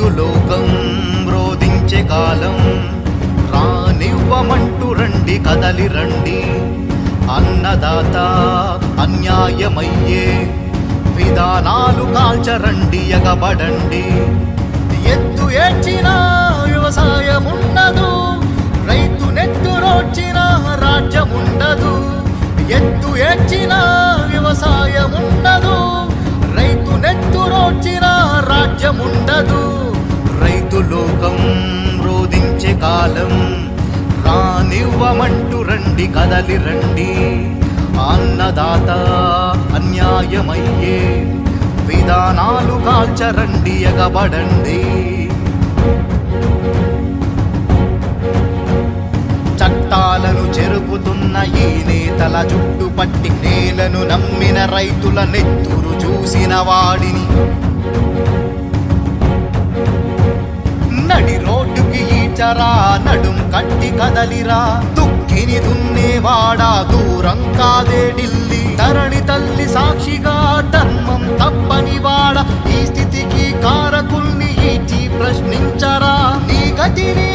రైతు లోకం రోధించే కాలం రానివ్వమంటూ రండి కదలి రండి అన్నదాత అన్యాయమయ్యే విధానాలు కాల్చరండి ఎగబడండి ఎత్తు ఏడ్చిన వ్యవసాయం ఉండదు రైతు నెత్తురోడ్చిన రాజ్యం ఉండదు ఎత్తు ఏడ్చిన వ్యవసాయం ఉండదు రైతు నెత్తురోడ్చిన రాజ్యం ఉండదు రైతు లోకం రోధించే కాలం రానివ్వమంటూ రండి కదలి రండి అన్నదాత అన్యాయమయ్యే విధానాలు కాల్చరండి ఎగబడండి చట్టాలను చెరుపుతున్న ఈ నేతల జుట్టు పట్టి నేలను నమ్మిన రైతుల నెత్తురు చూసిన వాడిని నడి రోడ్డుకి ఈచరా నడుం కట్టి కదలిరా దుక్కిని దున్నేవాడా దూరం కాదే ఢిల్లీ ధరణి తల్లి సాక్షిగా ధర్మం తప్పని వాడ ఈ స్థితికి కారకుల్ని ఈచి ప్రశ్నించరా నీ గతిని